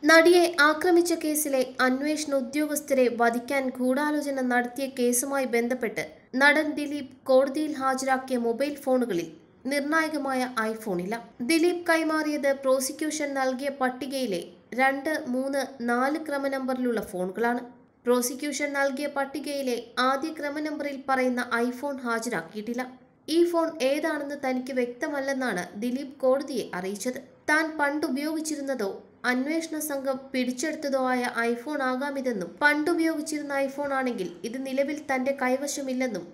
നടിയെ ആക്രമിച്ച കേസിലെ അന്വേഷണ ഉദ്യോഗസ്ഥരെ വധിക്കാൻ ഗൂഢാലോചന നടത്തിയ കേസുമായി ബന്ധപ്പെട്ട് നടൻ ദിലീപ് കോടതിയിൽ ഹാജരാക്കിയ മൊബൈൽ ഫോണുകളിൽ നിർണായകമായ ഐഫോണില്ല ദിലീപ് കൈമാറിയത് പ്രോസിക്യൂഷൻ നൽകിയ പട്ടികയിലെ രണ്ട് മൂന്ന് നാല് ക്രമനമ്പറിലുള്ള ഫോണുകളാണ് പ്രോസിക്യൂഷൻ നൽകിയ പട്ടികയിലെ ആദ്യ ക്രമനമ്പറിൽ പറയുന്ന ഐഫോൺ ഹാജരാക്കിയിട്ടില്ല ഈ ഫോൺ ഏതാണെന്ന് തനിക്ക് വ്യക്തമല്ലെന്നാണ് ദിലീപ് കോടതിയെ അറിയിച്ചത് താൻ പണ്ട് ഉപയോഗിച്ചിരുന്നതോ അന്വേഷണ സംഘം പിടിച്ചെടുത്തതോ ആയ ഐഫോൺ ആകാമിതെന്നും പണ്ടുപയോഗിച്ചിരുന്ന ഐഫോൺ ആണെങ്കിൽ ഇത് നിലവിൽ തന്റെ കൈവശമില്ലെന്നും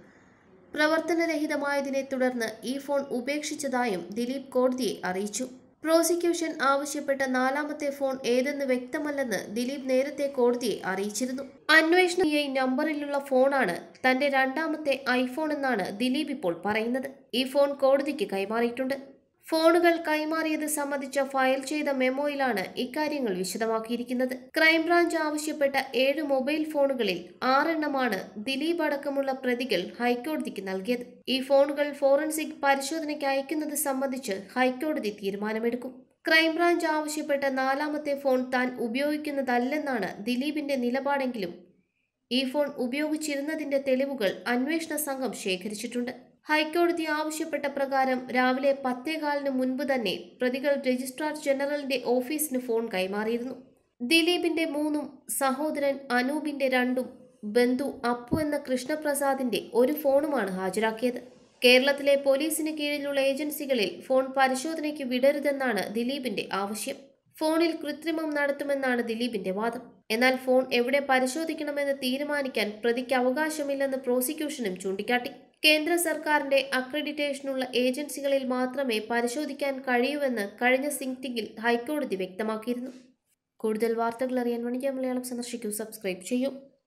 പ്രവർത്തനരഹിതമായതിനെ തുടർന്ന് ഈ ഫോൺ ഉപേക്ഷിച്ചതായും ദിലീപ് കോടതിയെ അറിയിച്ചു പ്രോസിക്യൂഷൻ ആവശ്യപ്പെട്ട നാലാമത്തെ ഫോൺ ഏതെന്ന് വ്യക്തമല്ലെന്ന് ദിലീപ് നേരത്തെ കോടതിയെ അറിയിച്ചിരുന്നു അന്വേഷണ ഐ നമ്പറിലുള്ള ഫോണാണ് തന്റെ രണ്ടാമത്തെ ഐഫോൺ എന്നാണ് ദിലീപ് ഇപ്പോൾ പറയുന്നത് ഈ ഫോൺ കോടതിക്ക് കൈമാറിയിട്ടുണ്ട് ഫോണുകൾ കൈമാറിയത് സംബന്ധിച്ച ഫയൽ ചെയ്ത മെമ്മോയിലാണ് ഇക്കാര്യങ്ങൾ വിശദമാക്കിയിരിക്കുന്നത് ക്രൈംബ്രാഞ്ച് ആവശ്യപ്പെട്ട ഏഴ് മൊബൈൽ ഫോണുകളിൽ ആറെണ്ണമാണ് ദിലീപ് അടക്കമുള്ള പ്രതികൾ ഹൈക്കോടതിക്ക് നൽകിയത് ഈ ഫോണുകൾ ഫോറൻസിക് പരിശോധനയ്ക്ക് അയക്കുന്നത് സംബന്ധിച്ച് ഹൈക്കോടതി തീരുമാനമെടുക്കും ക്രൈംബ്രാഞ്ച് ആവശ്യപ്പെട്ട നാലാമത്തെ ഫോൺ താൻ ഉപയോഗിക്കുന്നതല്ലെന്നാണ് ദിലീപിന്റെ നിലപാടെങ്കിലും ഈ ഫോൺ ഉപയോഗിച്ചിരുന്നതിന്റെ തെളിവുകൾ അന്വേഷണ സംഘം ശേഖരിച്ചിട്ടുണ്ട് ഹൈക്കോടതി ആവശ്യപ്പെട്ട പ്രകാരം രാവിലെ പത്തേകാലിന് മുൻപ് തന്നെ പ്രതികൾ രജിസ്ട്രാർ ജനറലിന്റെ ഓഫീസിന് ഫോൺ കൈമാറിയിരുന്നു ദിലീപിന്റെ മൂന്നും സഹോദരൻ അനൂപിന്റെ രണ്ടും ബന്ധു അപ്പു എന്ന കൃഷ്ണപ്രസാദിന്റെ ഒരു ഫോണുമാണ് ഹാജരാക്കിയത് കേരളത്തിലെ പോലീസിന് കീഴിലുള്ള ഏജൻസികളിൽ ഫോൺ പരിശോധനയ്ക്ക് വിടരുതെന്നാണ് ദിലീപിന്റെ ആവശ്യം ഫോണിൽ കൃത്രിമം നടത്തുമെന്നാണ് ദിലീപിന്റെ വാദം എന്നാൽ ഫോൺ എവിടെ പരിശോധിക്കണമെന്ന് തീരുമാനിക്കാൻ പ്രതിക്ക് അവകാശമില്ലെന്ന് പ്രോസിക്യൂഷനും ചൂണ്ടിക്കാട്ടി കേന്ദ്ര സർക്കാരിന്റെ അക്രഡിറ്റേഷനുള്ള ഏജൻസികളിൽ മാത്രമേ പരിശോധിക്കാൻ കഴിയൂവെന്ന് കഴിഞ്ഞ സിംഗ്റ്റിംഗിൽ ഹൈക്കോടതി വ്യക്തമാക്കിയിരുന്നു കൂടുതൽ വാർത്തകൾ അറിയാൻ വണിജ്യ മലയാളം സന്ദർശിക്കൂ സബ്സ്ക്രൈബ് ചെയ്യൂ